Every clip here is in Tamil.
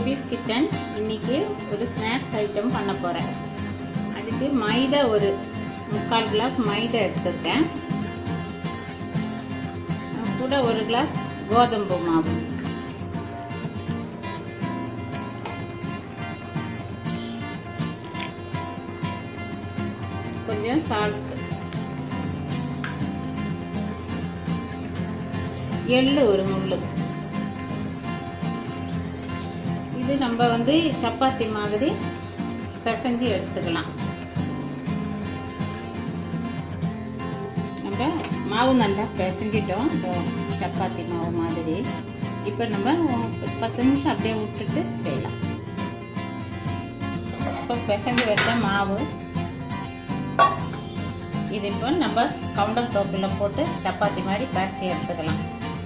கோபிஸ் கிச்சன் இன்னைக்கு ஒரு ஸ்நாக்ஸ் ஐட்டம் பண்ண போகிறேன் அதுக்கு மைதா ஒரு முக்கால் கிளாஸ் மைதா எடுத்துருக்கேன் அது கூட ஒரு கிளாஸ் கோதம்பு மாவு கொஞ்சம் சால்ட் எள்ளு ஒரு முள்ளு இது நம்ம வந்து சப்பாத்தி மாதிரி பிசைஞ்சு எடுத்துக்கலாம் நம்ம மாவு நல்லா பிசைஞ்சிட்டோம் இந்த சப்பாத்தி மாவு மாதிரி இப்போ நம்ம ஒரு பத்து நிமிஷம் அப்படியே விட்டுட்டு செய்யலாம் இப்போ பிசைஞ்சு வச்ச மாவு இது இப்போ நம்ம கவுண்டர் டோப்பில் போட்டு சப்பாத்தி மாதிரி பரத்தி எடுத்துக்கலாம்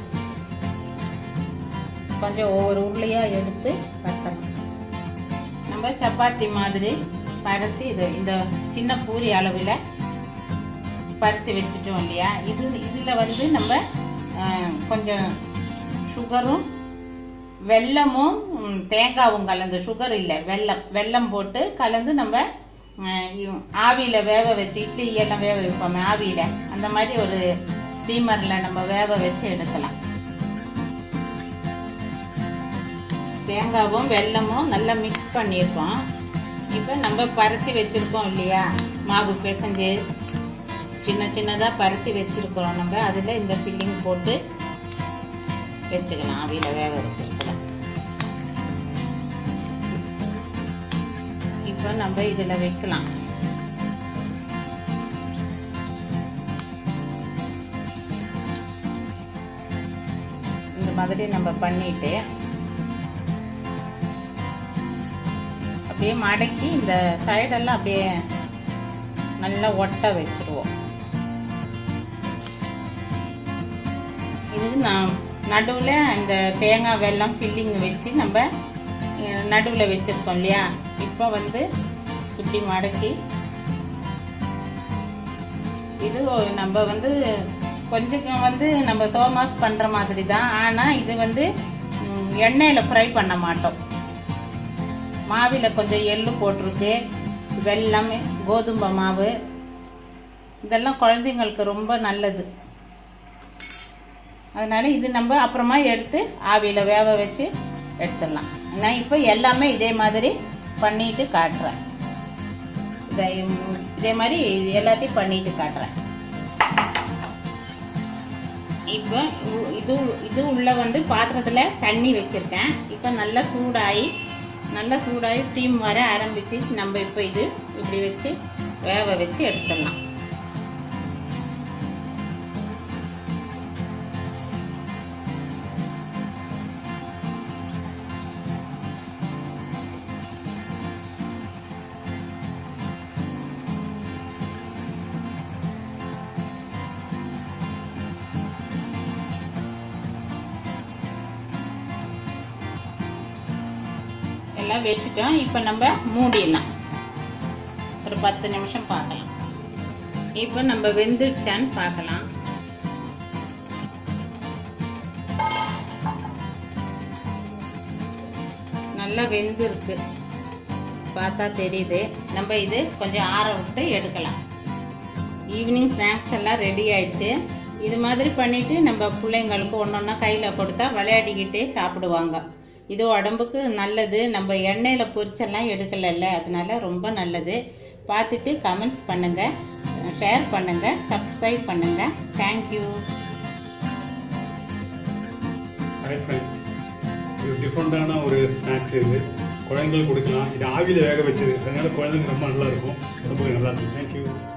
கொஞ்சம் ஒவ்வொரு உருளையாக எடுத்து பரத்தலாம் நம்ம சப்பாத்தி மாதிரி பரத்தி இது இந்த சின்ன பூரி அளவில் பருத்தி வச்சுட்டோம் இல்லையா இது இதில் வந்து நம்ம கொஞ்சம் சுகரும் வெல்லமும் தேங்காவும் கலந்து சுகர் இல்லை வெல்லம் வெல்லம் போட்டு கலந்து நம்ம ஆவியில் வேக வச்சு இட்லி எல்லாம் வேக வைப்போமே ஆவியில் அந்த மாதிரி ஒரு ஸ்டீமரில் நம்ம வேக வச்சு எடுக்கலாம் தேங்காவும் வெல்லமும் நல்லா மிக்ஸ் பண்ணியிருக்கோம் இப்போ நம்ம பருத்தி வச்சுருக்கோம் இல்லையா மாவு பிசைஞ்சு சின்ன சின்னதாக பருத்தி வச்சுருக்கிறோம் நம்ம அதில் இந்த ஃபில்லிங் போட்டு வச்சுக்கலாம் ஆவியில் வேக வச்சுருக்கலாம் இப்போ நம்ம இதில் வைக்கலாம் இந்த மாதிரி நம்ம பண்ணிட்டு அப்படியே மடக்கி இந்த சைடெல்லாம் அப்படியே நல்லா ஒட்ட வச்சுருவோம் இது நான் நடுவில் இந்த தேங்காய் வெல்லம் ஃபில்லிங் வச்சு நம்ம நடுவில் வச்சுருக்கோம் இல்லையா இப்போ வந்து இப்படி மடக்கி இது நம்ம வந்து கொஞ்சம் வந்து நம்ம தோமாஸ் பண்ணுற மாதிரி தான் ஆனால் இது வந்து எண்ணெயில் ஃப்ரை பண்ண மாட்டோம் மாவில் கொஞ்சம் எள்ளு போட்டிருக்கு வெல்லம் கோதுமை மாவு இதெல்லாம் குழந்தைங்களுக்கு ரொம்ப நல்லது அதனால இது நம்ம அப்புறமா எடுத்து ஆவியில் வேக வச்சு எடுத்துடலாம் நான் இப்போ எல்லாமே இதே மாதிரி பண்ணிட்டு காட்டுறேன் இதை இதே மாதிரி எல்லாத்தையும் பண்ணிட்டு காட்டுறேன் இப்போ இது இது உள்ள வந்து பாத்திரத்தில் தண்ணி வச்சுருக்கேன் இப்போ நல்லா சூடாகி நல்லா சூடாகி ஸ்டீம் வர ஆரம்பிச்சு நம்ம இப்போ இது இப்படி வச்சு வேக வச்சு எடுத்துடலாம் எல்லாம் வச்சுட்டோம் இப்போ நம்ம மூடிடலாம் ஒரு பத்து நிமிஷம் பார்க்கலாம் இப்போ நம்ம வெந்துடுச்சான்னு பார்க்கலாம் நல்லா வெந்திருக்கு பார்த்தா தெரியுது நம்ம இது கொஞ்சம் ஆற விட்டு எடுக்கலாம் ஈவினிங் ஸ்நாக்ஸ் எல்லாம் ரெடி ஆயிடுச்சு இது மாதிரி பண்ணிட்டு நம்ம பிள்ளைங்களுக்கு ஒன்று ஒன்றா கையில் கொடுத்தா விளையாடிக்கிட்டே சாப்பிடுவாங்க இது உடம்புக்கு நல்லது நம்ம எண்ணெயில் பொரிச்செல்லாம் எடுக்கலைல்ல அதனால ரொம்ப நல்லது பார்த்துட்டு கமெண்ட்ஸ் பண்ணுங்கள் ஷேர் பண்ணுங்கள் சப்ஸ்கிரைப் பண்ணுங்கள் தேங்க்யூ ஹாய் ஃப்ரெண்ட்ஸ் இது டிஃப்ரெண்ட்டான ஒரு ஸ்நாக்ஸ் இது குழந்தைங்களுக்கு கொடுக்கலாம் இது ஆவியில் வேக வச்சது அதனால குழந்தைங்க ரொம்ப நல்லா இருக்கும் உடம்புக்கு நல்லா இருக்கும் தேங்க்யூ